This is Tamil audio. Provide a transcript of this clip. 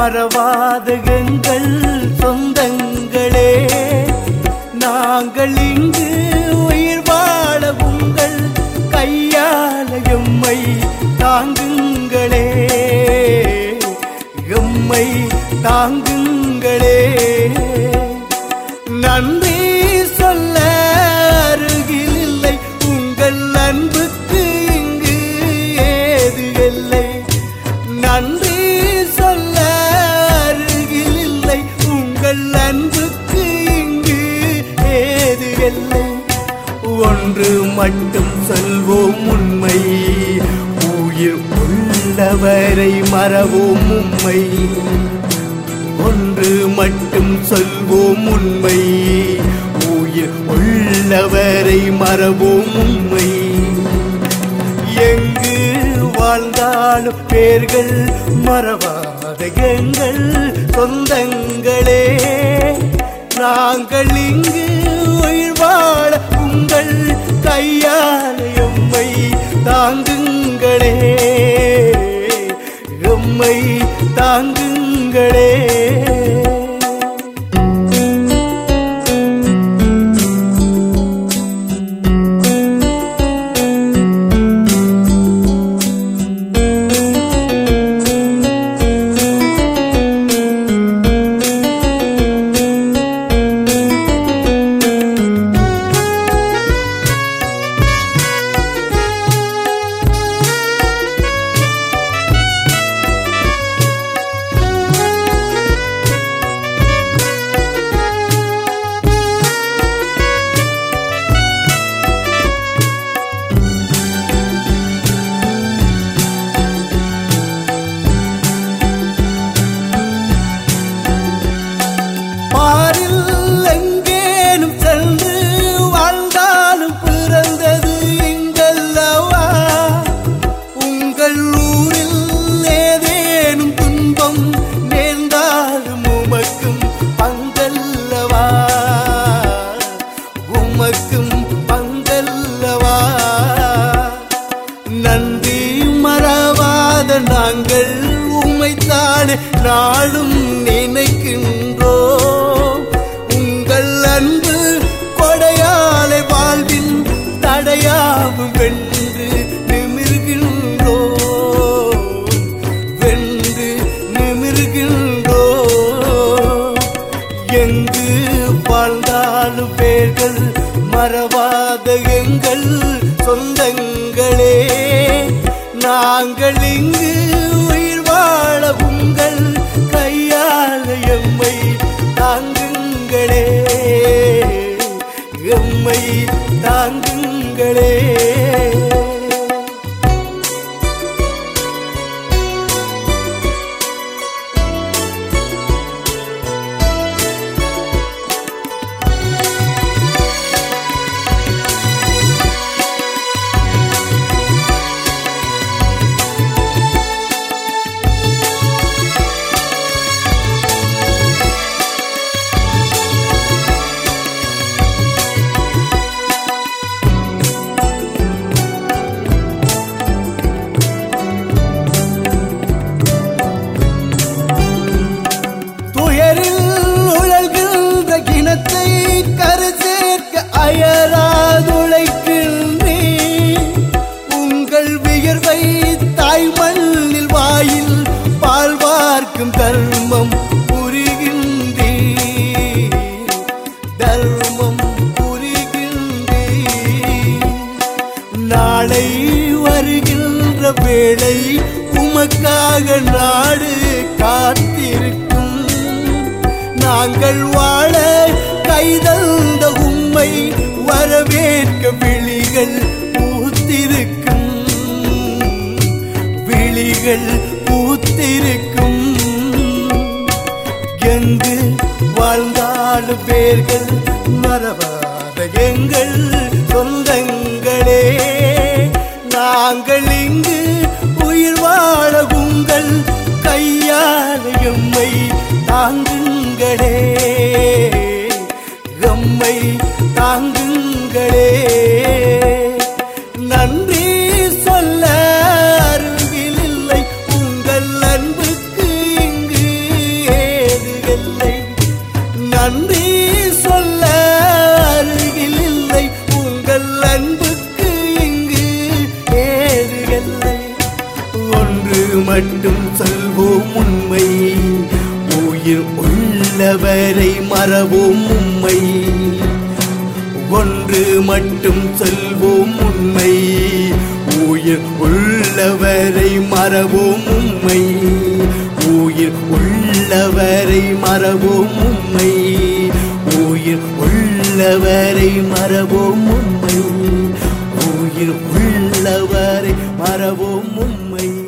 மறவாத எங்கள் சொந்தங்களே நாங்கள் இங்கு உயிர் வாழ உங்கள் கையால எம்மை தாங்குங்களே எம்மை தாங்குங்களே நன்றி சொல்ல அருகில் இல்லை உங்கள் அன்புக்கு இங்கு ஏது இல்லை நன்றி சொல்ல அருகில் இல்லை உங்கள் அன்புக்கு இங்கு ஏது இல்லை ஒன்று மட்டும் சொல்வோம் உண்மை உயிர் உள்ளவரை மறவோம் உண்மை ஒன்று மட்டும் சொல்வோம் உண்மை உயிர் உள்ளவரை மறவோம் உண்மை எங்கு வாழ்ந்தாலும் பேர்கள் மறவாத எங்கள் சொந்தங்களே நாங்கள் இங்கு உயிர் வாழ உங்கள் கையால் எம்மை தாங்குங்களே எம்மை தாங்குங்களே பாரில் எங்கேனும் சென்று வாழ்ந்தாலும் பிறந்தது எங்கல்லவா உங்கள் ஊரில் ஏதேனும் துன்பம் நேர்ந்தாலும் உமக்கும் பங்கல்லவா உமக்கும் பங்கல்லவா நன்றி மறவாத நாங்கள் உமைத்தானே நாளும் நினைக்கின்றோம் உங்கள் அன்பு கொடையாலை வாழ்வின் தடையாவும் வென்று நிமிர்கின்றோம் வென்று நிமிர்கின்றோம் எங்கு வாழ்ந்தாலும் பேர்கள் மறவாத எங்கள் சொந்தங்களே நாங்கள் இங்கு உயிர் வாழ உங்கள் கையால் எம்மை தாங்குங்களே எம்மை தாங்குங்களே துயரில் உழல்கின்ற கிணத்தை கரு சேர்க்க அயராதுழைக்கின்றே உங்கள் வியர்வை தாய் மண்ணில் வாயில் பால் வார்க்கும் தர்மம் புரிகின்றே தர்மம் புரிகின்றே நாளை வருகின்ற வேளை உமக்காக நாடு காத்திருக்கும் நாங்கள் வாழ கைதந்த உம்மை வரவேற்க விழிகள் பூத்திருக்கும் விழிகள் பூத்திருக்கும் எங்கு வாழ்ந்தாலும் பேர்கள் மறவாத எங்கள் சொந்தங்களே நாங்கள் இங்கு உயிர் வாழ உங்கள் கையால் எம்மை தாங்குங்களே எம்மை தாங்குங்களே நன்றி சொல்ல அருகில் இல்லை உங்கள் அன்புக்கு இங்கு மட்டும் சொல்வோம் உண்மை உயிர் உள்ளவரை மறவோம் உண்மை ஒன்று மட்டும் சொல்வோம் உண்மை உயிர் உள்ளவரை மறவோம் உண்மை உயிர் உள்ளவரை மறவோம் உண்மை உயிர் உள்ளவரை மறவோம் உண்மை உயிர் உள்ளவரை மறவோம் உண்மை